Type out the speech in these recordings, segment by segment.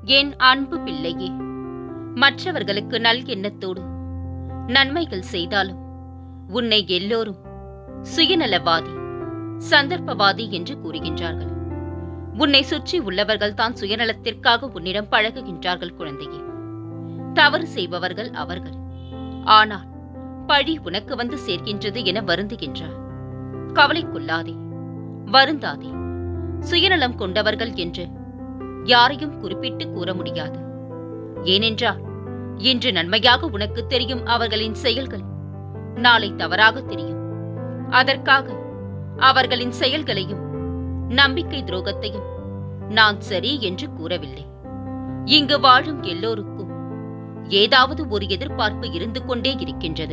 என் அன்பு பிள்ளையே மற்றவர்களுக்கு நல் எண்ணத்தோடு நன்மைகள் செய்தாலும் உன்னை எல்லோரும் சுயநலவாதி சந்தர்ப்பவாதி என்று கூறுகின்றார்கள் உன்னை சுற்றி உள்ளவர்கள் தான் சுயநலத்திற்காக உன்னிடம் பழகுகின்றார்கள் குழந்தையே தவறு செய்பவர்கள் அவர்கள் ஆனால் பழி உனக்கு வந்து சேர்க்கின்றது என வருந்துகின்றார் கவலைக்குள்ளாதே வருந்தாதே சுயநலம் கொண்டவர்கள் என்று யாரையும் குறிப்பிட்டு கூற முடியாது ஏனென்றால் இன்று நன்மையாக உனக்கு தெரியும் அவர்களின் செயல்கள் நாளை தவறாக தெரியும் அதற்காக அவர்களின் செயல்களையும் நம்பிக்கை துரோகத்தையும் நான் சரி என்று கூறவில்லை இங்கு வாழும் எல்லோருக்கும் ஏதாவது ஒரு எதிர்பார்ப்பு இருந்து கொண்டே இருக்கின்றது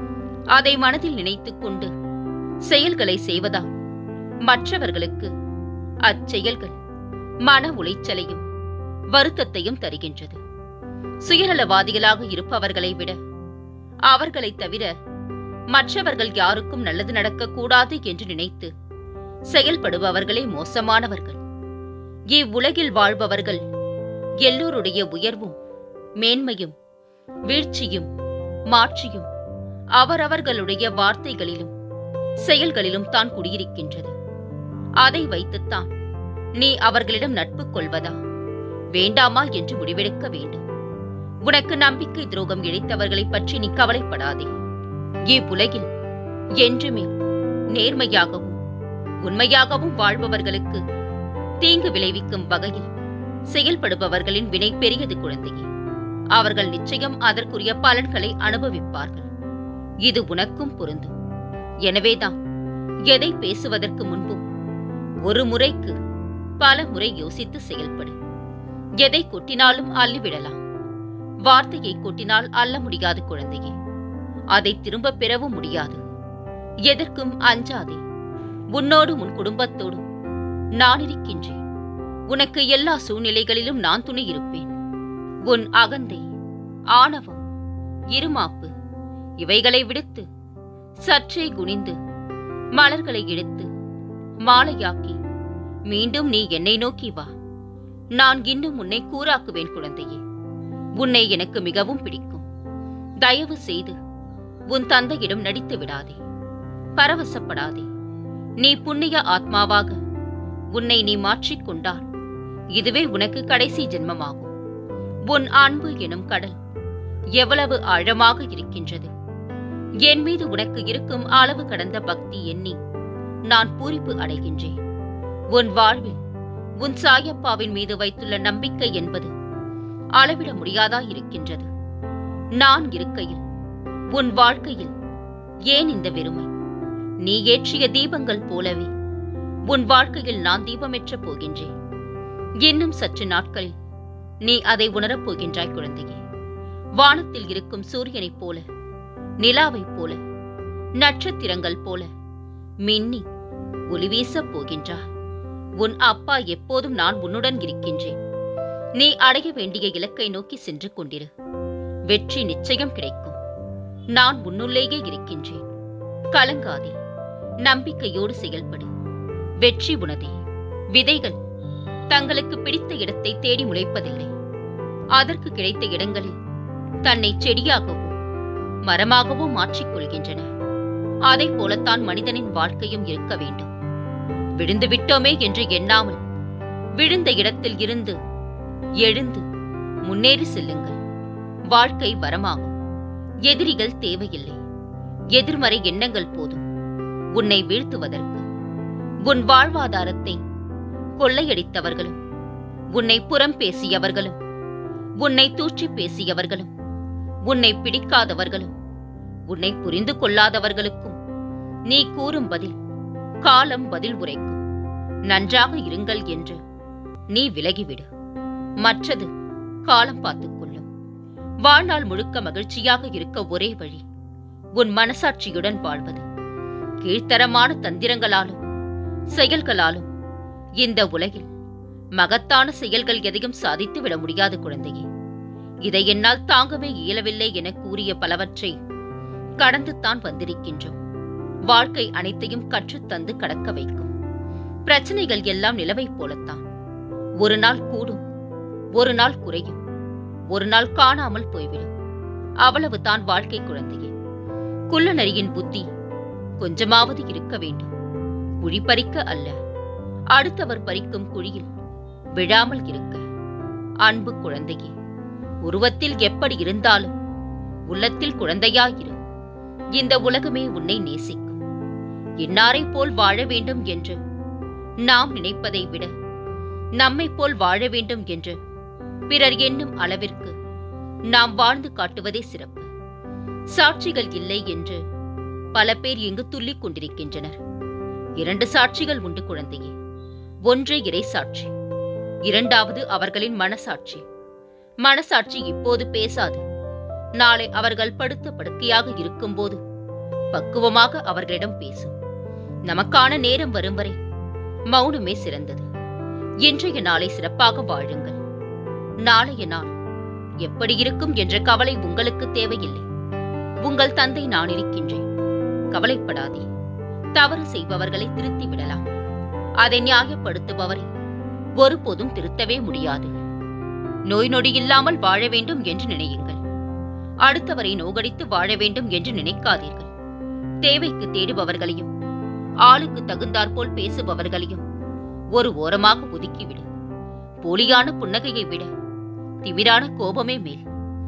அதை மனதில் நினைத்துக் கொண்டு செயல்களை செய்வதால் மற்றவர்களுக்கு அச்செயல்கள் மன உளைச்சலையும் வருத்தத்தையும் தருகின்றது சுயநலவாதிகளாக இருப்பவர்களை விட அவர்களை தவிர மற்றவர்கள் யாருக்கும் நல்லது நடக்கக்கூடாது என்று நினைத்து செயல்படுபவர்களே மோசமானவர்கள் இவ்வுலகில் வாழ்பவர்கள் எல்லோருடைய உயர்வும் மேன்மையும் வீழ்ச்சியும் மாற்றியும் அவரவர்களுடைய வார்த்தைகளிலும் செயல்களிலும் தான் குடியிருக்கின்றது அதை வைத்துத்தான் நீ அவர்களிடம் நட்பு கொள்வதா வேண்டாமா என்று முடிவெடுக்க வேண்டும் உனக்கு நம்பிக்கை துரோகம் இழைத்தவர்களைப் பற்றி நீ கவலைப்படாதே இவ்வுலகில் என்றுமே நேர்மையாகவும் உண்மையாகவும் வாழ்பவர்களுக்கு தீங்கு விளைவிக்கும் வகையில் செயல்படுபவர்களின் வினை பெரியது குழந்தையே அவர்கள் நிச்சயம் அதற்குரிய பலன்களை அனுபவிப்பார்கள் இது உனக்கும் பொருந்தும் எனவேதான் எதை பேசுவதற்கு முன்பும் ஒரு முறைக்கு பல முறை யோசித்து செயல்படு எதை கொட்டினாலும் அள்ளிவிடலாம் வார்த்தையை கொட்டினால் அள்ள முடியாது குழந்தையே அதை திரும்ப பெறவும் முடியாது எதற்கும் அஞ்சாதே உன்னோடும் உன் குடும்பத்தோடும் நான் இருக்கின்றேன் உனக்கு எல்லா சூழ்நிலைகளிலும் நான் துணை இருப்பேன் உன் அகந்தை ஆணவம் இருமாப்பு இவைகளை விடுத்து சற்றே குனிந்து மலர்களை எடுத்து மாலையாக்கி மீண்டும் நீ என்னை நோக்கி வா நான் இன்னும் உன்னை கூறாக்குவேன் குழந்தையே உன்னை எனக்கு மிகவும் பிடிக்கும் தயவு செய்து உன் தந்தையிடம் நடித்து விடாதே பரவசப்படாதே நீ புண்ணிய ஆத்மாவாக உன்னை நீ மாற்றிக்கொண்டால் இதுவே உனக்கு கடைசி ஜென்மமாகும் உன் அன்பு எனும் கடல் எவ்வளவு ஆழமாக இருக்கின்றது என் மீது உனக்கு இருக்கும் அளவு கடந்த பக்தி எண்ணி நான் பூரிப்பு அடைகின்றேன் உன் வாழ்வில் உன் சாயப்பாவின் மீது வைத்துள்ள நம்பிக்கை என்பது அளவிட முடியாதா இருக்கின்றது நான் இருக்கையில் உன் வாழ்க்கையில் ஏன் இந்த வெறுமை நீ ஏற்றிய தீபங்கள் போலவே உன் வாழ்க்கையில் நான் தீபமேற்ற போகின்றேன் இன்னும் சற்று நாட்களில் நீ அதை உணரப் போகின்றாய் குழந்தையே வானத்தில் இருக்கும் சூரியனைப் போல நிலாவைப் போல நட்சத்திரங்கள் போல மின்னி ஒளி வீசப் போகின்றாய் உன் அப்பா எப்போதும் நான் உன்னுடன் இருக்கின்றேன் நீ அடைய வேண்டிய இலக்கை நோக்கி சென்று கொண்டிரு வெற்றி நிச்சயம் கிடைக்கும் நான் உன்னுள்ளேயே இருக்கின்றேன் கலங்காதே நம்பிக்கையோடு செயல்படு வெற்றி உனதே விதைகள் தங்களுக்கு பிடித்த இடத்தை தேடி முளைப்பதில்லை அதற்கு கிடைத்த இடங்களில் தன்னை செடியாகவோ மரமாகவோ மாற்றிக் அதை போலத்தான் மனிதனின் வாழ்க்கையும் இருக்க வேண்டும் விழுந்து விட்டோமே என்று எண்ணாமல் விழுந்த இடத்தில் இருந்து எழுந்து முன்னேறி செல்லுங்கள் வாழ்க்கை வரமாகும் எதிரிகள் தேவையில்லை எதிர்மறை எண்ணங்கள் போதும் உன்னை வீழ்த்துவதற்கு உன் வாழ்வாதாரத்தை கொள்ளையடித்தவர்களும் உன்னை புறம் பேசியவர்களும் உன்னை தூற்றி பேசியவர்களும் உன்னை பிடிக்காதவர்களும் உன்னை புரிந்து கொள்ளாதவர்களுக்கும் நீ கூறும் பதில் காலம் பதில் உரைக்கும் நன்றாக இருங்கள் என்று நீ விலகிவிடு மற்றது காலம் பார்த்துக் கொள்ளும் வாழ்நாள் முழுக்க மகிழ்ச்சியாக இருக்க ஒரே வழி உன் மனசாட்சியுடன் வாழ்வது கீழ்த்தரமான தந்திரங்களாலும் செயல்களாலும் இந்த உலகில் மகத்தான செயல்கள் எதையும் சாதித்து விட முடியாது குழந்தையே இதை என்னால் தாங்கவே இயலவில்லை என கூறிய பலவற்றை கடந்துத்தான் வந்திருக்கின்றோம் வாழ்க்கை அனைத்தையும் கற்றுத்தந்து கடக்க வைக்கும் பிரச்சனைகள் எல்லாம் நிலவைப் போலத்தான் ஒரு நாள் கூடும் ஒரு நாள் குறையும் ஒரு நாள் காணாமல் போய்விடும் அவ்வளவு தான் வாழ்க்கை குழந்தையே குள்ளநரியின் புத்தி கொஞ்சமாவது இருக்க வேண்டும் குழி பறிக்க அல்ல அடுத்தவர் பறிக்கும் குழியில் விழாமல் இருக்க அன்பு குழந்தையே உருவத்தில் எப்படி இருந்தாலும் உள்ளத்தில் குழந்தையாயிரு இந்த உலகமே உன்னை நேசிக்கும் இன்னாரைப் போல் வாழ வேண்டும் என்று நாம் நினைப்பதை விட நம்மைப் போல் வாழ வேண்டும் என்று பிறர் எண்ணும் அளவிற்கு நாம் வாழ்ந்து காட்டுவதே சிறப்பு சாட்சிகள் இல்லை என்று பல பேர் இங்கு துள்ளிக் கொண்டிருக்கின்றனர் இரண்டு சாட்சிகள் உண்டு குழந்தையே ஒன்று இறை சாட்சி இரண்டாவது அவர்களின் மனசாட்சி மனசாட்சி இப்போது பேசாது நாளை அவர்கள் படுத்த படுக்கையாக இருக்கும்போது பக்குவமாக அவர்களிடம் பேசும் நமக்கான நேரம் வரும் வரை மௌனமே சிறந்தது இன்றைய நாளை சிறப்பாக வாழுங்கள் நாளைய நாள் எப்படி இருக்கும் என்ற கவலை உங்களுக்கு தேவையில்லை உங்கள் தந்தை நான் இருக்கின்றேன் கவலைப்படாதே தவறு செய்பவர்களை திருத்தி விடலாம் அதை நியாயப்படுத்துபவரை ஒருபோதும் திருத்தவே முடியாது நோய் நொடி இல்லாமல் வாழ வேண்டும் என்று நினையுங்கள் அடுத்தவரை நோகடித்து வாழ வேண்டும் என்று நினைக்காதீர்கள் தேவைக்கு தேடுபவர்களையும் ஆளுக்கு தகுந்தாற்போல் பேசுபவர்களையும் ஒரு ஓரமாக ஒதுக்கிவிடு போலியான புன்னகையை விட திமிரான கோபமே மேல்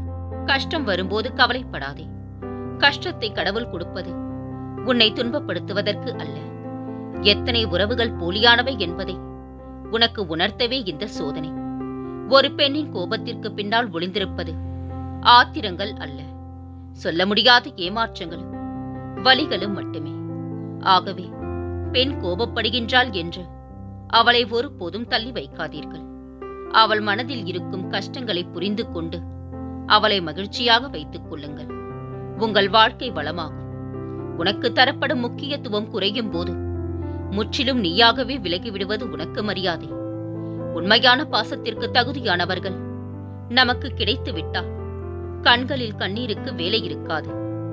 கஷ்டம் வரும்போது கவலைப்படாதே கஷ்டத்தை கடவுள் கொடுப்பது உன்னை துன்பப்படுத்துவதற்கு அல்ல எத்தனை உறவுகள் போலியானவை என்பதை உனக்கு உணர்த்தவே இந்த சோதனை ஒரு பெண்ணின் கோபத்திற்கு பின்னால் ஒளிந்திருப்பது ஆத்திரங்கள் அல்ல சொல்ல முடியாத ஏமாற்றங்களும் வலிகளும் மட்டுமே ஆகவே பெண் கோபப்படுகின்றாள் என்று அவளை ஒருபோதும் தள்ளி வைக்காதீர்கள் அவள் மனதில் இருக்கும் கஷ்டங்களை புரிந்து கொண்டு அவளை மகிழ்ச்சியாக வைத்துக் கொள்ளுங்கள் உங்கள் வாழ்க்கை வளமாகும் உனக்கு தரப்படும் முக்கியத்துவம் குறையும் போது முற்றிலும் நீயாகவே விலகிவிடுவது உனக்கு மரியாதை உண்மையான பாசத்திற்கு தகுதியானவர்கள் நமக்கு கிடைத்து விட்டால் கண்களில் கண்ணீருக்கு வேலை இருக்காது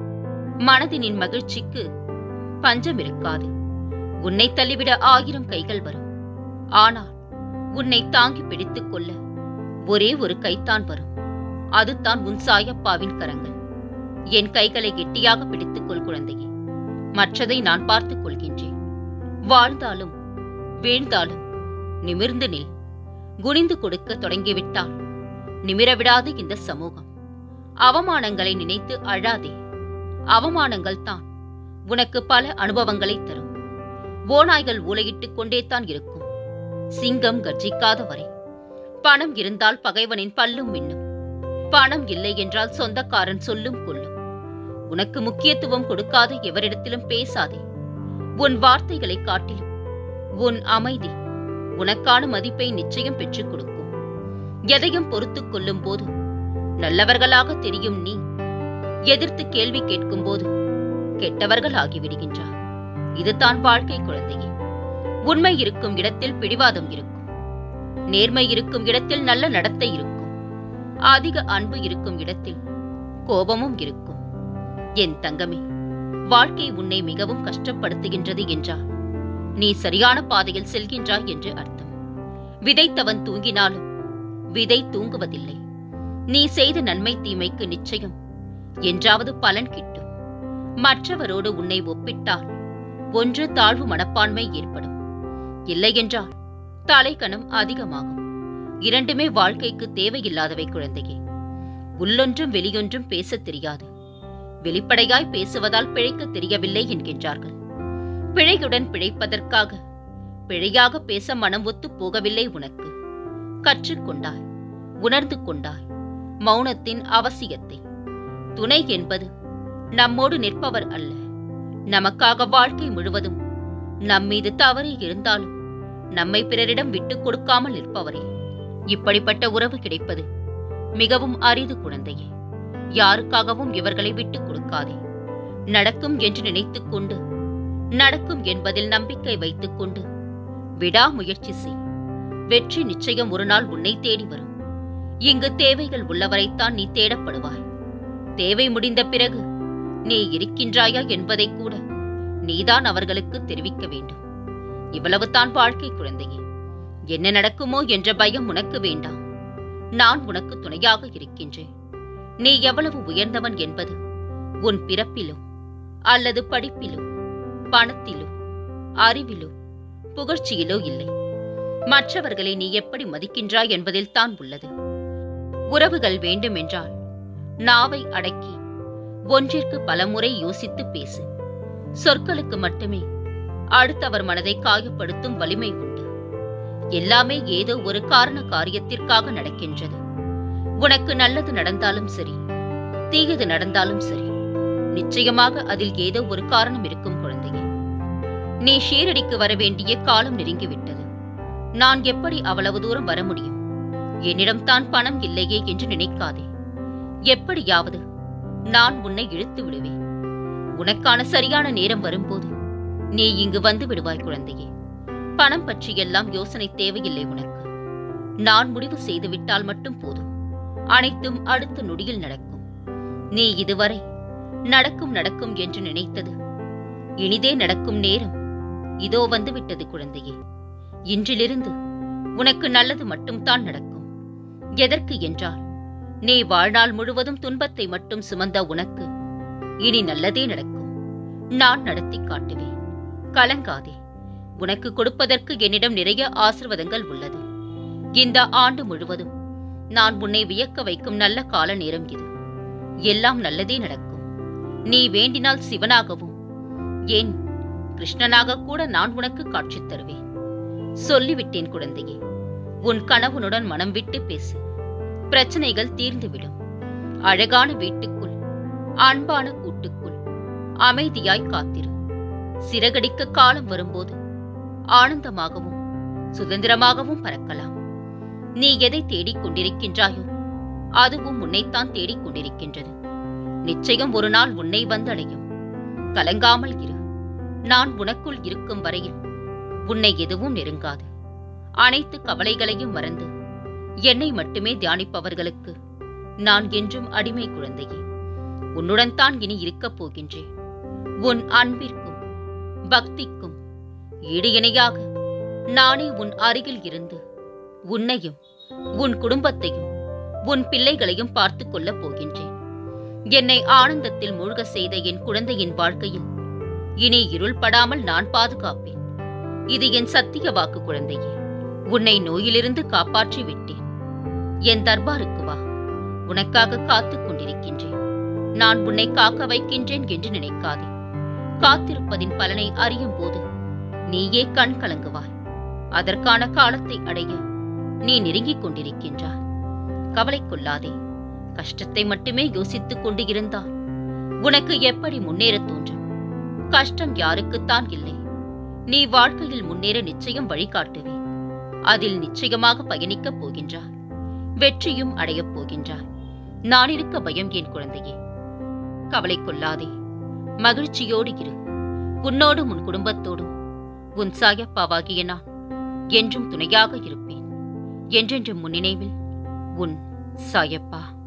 மனதினின் மகிழ்ச்சிக்கு பஞ்சம் இருக்காது உன்னை தள்ளிவிட ஆயிரம் கைகள் வரும் ஆனால் உன்னை தாங்கி பிடித்துக் கொள்ள ஒரே ஒரு கைத்தான் வரும் அதுதான் உன் சாயப்பாவின் கரங்கள் என் கைகளை கெட்டியாக பிடித்துக்கொள் குழந்தையே மற்றதை நான் பார்த்துக் கொள்கின்றேன் வாழ்ந்தாலும் வீழ்ந்தாலும் நிமிர்ந்து நில் குனிந்து கொடுக்க தொடங்கிவிட்டால் நிமிர விடாது இந்த சமூகம் அவமானங்களை நினைத்து அழாதே அவமானங்கள் தான் உனக்கு பல அனுபவங்களை தரும் ஓநாய்கள் ஊலையிட்டுக் கொண்டே தான் இருக்கும் சிங்கம் கர்ஜிக்காத வரை பணம் இருந்தால் பகைவனின் பல்லும் மின்னும் பணம் இல்லை என்றால் சொந்தக்காரன் சொல்லும் கொள்ளும் உனக்கு முக்கியத்துவம் கொடுக்காத எவரிடத்திலும் பேசாதே உன் வார்த்தைகளை காட்டிலும் உன் அமைதி உனக்கான மதிப்பை நிச்சயம் பெற்றுக் கொடுக்கும் எதையும் பொறுத்துக் கொள்ளும் போது நல்லவர்களாக தெரியும் நீ எதிர்த்து கேள்வி கேட்கும் போது கெட்டவர்கள் ஆகிவிடுகின்றார் இதுதான் வாழ்க்கை குழந்தையே உண்மை இருக்கும் இடத்தில் பிடிவாதம் இருக்கும் நேர்மை இருக்கும் இடத்தில் நல்ல நடத்தை இருக்கும் அதிக அன்பு இருக்கும் இடத்தில் கோபமும் இருக்கும் என் தங்கமே வாழ்க்கை உன்னை மிகவும் கஷ்டப்படுத்துகின்றது என்றால் நீ சரியான பாதையில் செல்கின்றாய் என்று அர்த்தம் விதைத்தவன் தூங்கினாலும் விதை தூங்குவதில்லை நீ செய்த நன்மை தீமைக்கு நிச்சயம் என்றாவது பலன் கிட்டும் மற்றவரோடு உன்னை ஒப்பிட்டால் ஒன்று தாழ்வு மனப்பான்மை ஏற்படும் இல்லையென்றால் தலைக்கணம் அதிகமாகும் இரண்டுமே வாழ்க்கைக்கு தேவையில்லாதவை குழந்தையே உள்ளொன்றும் வெளியொன்றும் பேசத் தெரியாது வெளிப்படையாய் பேசுவதால் பிழைக்கத் தெரியவில்லை என்கின்றார்கள் பிழையுடன் பிழைப்பதற்காக பிழையாக பேச மனம் ஒத்துப் போகவில்லை உனக்கு கற்றுக்கொண்டாய் உணர்ந்து கொண்டாய் மௌனத்தின் அவசியத்தை துணை என்பது நம்மோடு நிற்பவர் அல்ல நமக்காக வாழ்க்கை முழுவதும் நம்மீது தவறு இருந்தாலும் நம்மை பிறரிடம் விட்டுக் கொடுக்காமல் நிற்பவரே இப்படிப்பட்ட உறவு கிடைப்பது மிகவும் அரிது குழந்தையே யாருக்காகவும் இவர்களை விட்டுக் கொடுக்காதே நடக்கும் என்று நினைத்துக் கொண்டு நடக்கும் என்பதில் நம்பிக்கை வைத்துக் கொண்டு விடாமுயற்சி செய் வெற்றி நிச்சயம் ஒரு நாள் உன்னை தேடி வரும் இங்கு தேவைகள் உள்ளவரைத்தான் நீ தேடப்படுவாய் தேவை முடிந்த பிறகு நீ இருக்கின்றாயா என்பதை கூட நீதான் அவர்களுக்கு தெரிவிக்க வேண்டும் இவ்வளவுதான் வாழ்க்கை குழந்தையே என்ன நடக்குமோ என்ற பயம் உனக்கு வேண்டாம் நான் உனக்கு துணையாக இருக்கின்றேன் நீ எவ்வளவு உயர்ந்தவன் என்பது உன் பிறப்பிலோ அல்லது படிப்பிலோ பணத்திலோ அறிவிலோ புகழ்ச்சியிலோ இல்லை மற்றவர்களை நீ எப்படி மதிக்கின்றாய் என்பதில் தான் உள்ளது உறவுகள் வேண்டுமென்றால் நாவை அடக்கி ஒன்றிற்கு பலமுறை யோசித்து பேசு சொற்களுக்கு மட்டுமே அடுத்தவர் மனதை காயப்படுத்தும் வலிமை உண்டு எல்லாமே ஏதோ ஒரு காரண காரியத்திற்காக நடக்கின்றது உனக்கு நல்லது நடந்தாலும் சரி தீயது நடந்தாலும் சரி நிச்சயமாக அதில் ஏதோ ஒரு காரணம் இருக்கும் குழந்தையே நீ ஷீரடிக்கு வர வேண்டிய காலம் நெருங்கிவிட்டது நான் எப்படி அவ்வளவு தூரம் வர முடியும் என்னிடம் தான் பணம் இல்லையே என்று நினைக்காதே எப்படியாவது நான் உன்னை இழுத்து விடுவேன் உனக்கான சரியான நேரம் வரும்போது நீ இங்கு வந்து விடுவாய் குழந்தையே பணம் பற்றியெல்லாம் யோசனை தேவையில்லை உனக்கு நான் முடிவு செய்துவிட்டால் மட்டும் போதும் அனைத்தும் அடுத்த நொடியில் நடக்கும் நீ இதுவரை நடக்கும் நடக்கும் என்று நினைத்தது இனிதே நடக்கும் நேரம் இதோ வந்து விட்டது குழந்தையே இன்றிலிருந்து உனக்கு நல்லது மட்டும்தான் நடக்கும் எதற்கு என்றால் நீ வாழ்நாள் முழுவதும் துன்பத்தை மட்டும் சுமந்த உனக்கு இனி நல்லதே நடக்கும் நான் நடத்தி காட்டுவேன் கலங்காதே உனக்கு கொடுப்பதற்கு என்னிடம் நிறைய ஆசிர்வாதங்கள் உள்ளது இந்த ஆண்டு முழுவதும் நான் உன்னை வியக்க வைக்கும் நல்ல கால நேரம் இது எல்லாம் நல்லதே நடக்கும் நீ வேண்டினால் சிவனாகவும் ஏன் கிருஷ்ணனாக கூட நான் உனக்கு காட்சி தருவேன் சொல்லிவிட்டேன் குழந்தையே உன் கணவனுடன் மனம் விட்டு பேசு பிரச்சனைகள் தீர்ந்துவிடும் அழகான வீட்டுக்குள் அன்பான கூட்டுக்குள் அமைதியாய் காத்திரு சிறகடிக்க காலம் வரும்போது ஆனந்தமாகவும் சுதந்திரமாகவும் பறக்கலாம் நீ எதை தேடிக் கொண்டிருக்கின்றாயோ அதுவும் உன்னைத்தான் தேடிக் கொண்டிருக்கின்றது நிச்சயம் ஒரு நாள் உன்னை வந்தடையும் கலங்காமல் இரு நான் உனக்குள் இருக்கும் வரையில் உன்னை எதுவும் நெருங்காது அனைத்து கவலைகளையும் மறந்து என்னை மட்டுமே தியானிப்பவர்களுக்கு நான் என்றும் அடிமை குழந்தையே உன்னுடன் தான் இனி இருக்கப் போகின்றேன் உன் அன்பிற்கும் பக்திக்கும் ஈடு இணையாக நானே உன் அருகில் இருந்து உன்னையும் உன் குடும்பத்தையும் உன் பிள்ளைகளையும் பார்த்துக் கொள்ளப் போகின்றேன் என்னை ஆனந்தத்தில் மூழ்க செய்த என் குழந்தையின் வாழ்க்கையில் இனி இருள் படாமல் நான் பாதுகாப்பேன் இது என் சத்திய வாக்கு குழந்தையே உன்னை நோயிலிருந்து காப்பாற்றி விட்டேன் என் தர்பாருக்கு வா உனக்காக காத்துக் கொண்டிருக்கின்றேன் நான் உன்னை காக்க வைக்கின்றேன் என்று நினைக்காதே காத்திருப்பதின் பலனை அறியும் போது நீயே கண் கலங்குவாய் அதற்கான காலத்தை அடைய நீ நெருங்கிக் கொண்டிருக்கின்றாய் கவலை கொள்ளாதே கஷ்டத்தை மட்டுமே யோசித்துக் கொண்டு இருந்தால் உனக்கு எப்படி முன்னேறத் தோன்றும் கஷ்டம் யாருக்குத்தான் இல்லை நீ வாழ்க்கையில் முன்னேற நிச்சயம் வழிகாட்டுவேன் அதில் நிச்சயமாக பயணிக்கப் போகின்றாய் வெற்றியும் அடையப் போகின்றாய் நான் இருக்க பயம் என் குழந்தையே கவலை கொள்ளாதே மகிழ்ச்சியோடு இரு உன்னோடும் உன் குடும்பத்தோடும் உன் சாயப்பாவாகிய நான் என்றும் துணையாக இருப்பேன் என்றென்றும் முன்னினைவில் உன் சாயப்பா